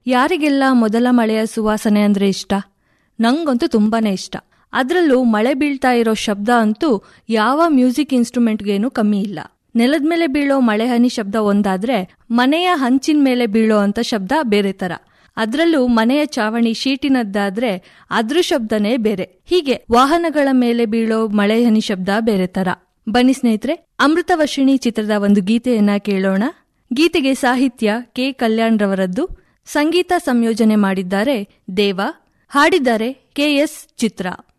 ಯಾರಿಗೆಲ್ಲ ಮೊದಲ ಮಳೆಯ ಸುವಾಸನೆ ಅಂದ್ರೆ ಇಷ್ಟ ನಂಗಂತೂ ತುಂಬಾನೇ ಇಷ್ಟ ಅದರಲ್ಲೂ ಮಳೆ ಬೀಳ್ತಾ ಇರೋ ಶಬ್ದ ಅಂತೂ ಯಾವ ಮ್ಯೂಸಿಕ್ ಇನ್ಸ್ಟ್ರೂಮೆಂಟ್ಗೇನು ಕಮ್ಮಿ ಇಲ್ಲ ನೆಲದ ಮೇಲೆ ಬೀಳೋ ಮಳೆ ಹನಿ ಶಬ್ದ ಒಂದಾದ್ರೆ ಮನೆಯ ಹಂಚಿನ ಮೇಲೆ ಬೀಳೋ ಅಂತ ಶಬ್ದ ಬೇರೆ ತರ ಅದ್ರಲ್ಲೂ ಮನೆಯ ಚಾವಣಿ ಶೀಟಿನದ್ದಾದ್ರೆ ಅದ್ರ ಶಬ್ದನೇ ಬೇರೆ ಹೀಗೆ ವಾಹನಗಳ ಮೇಲೆ ಬೀಳೋ ಮಳೆ ಹನಿ ಶಬ್ದ ಬೇರೆ ತರ ಬನ್ನಿ ಸ್ನೇಹಿತರೆ ಅಮೃತವರ್ಷಿಣಿ ಚಿತ್ರದ ಒಂದು ಗೀತೆಯನ್ನ ಕೇಳೋಣ ಗೀತೆಗೆ ಸಾಹಿತ್ಯ ಕೆ ಕಲ್ಯಾಣ್ ರವರದ್ದು ಸಂಗೀತ ಸಂಯೋಜನೆ ಮಾಡಿದ್ದಾರೆ ದೇವ ಹಾಡಿದ್ದಾರೆ ಕೆಎಸ್ ಚಿತ್ರ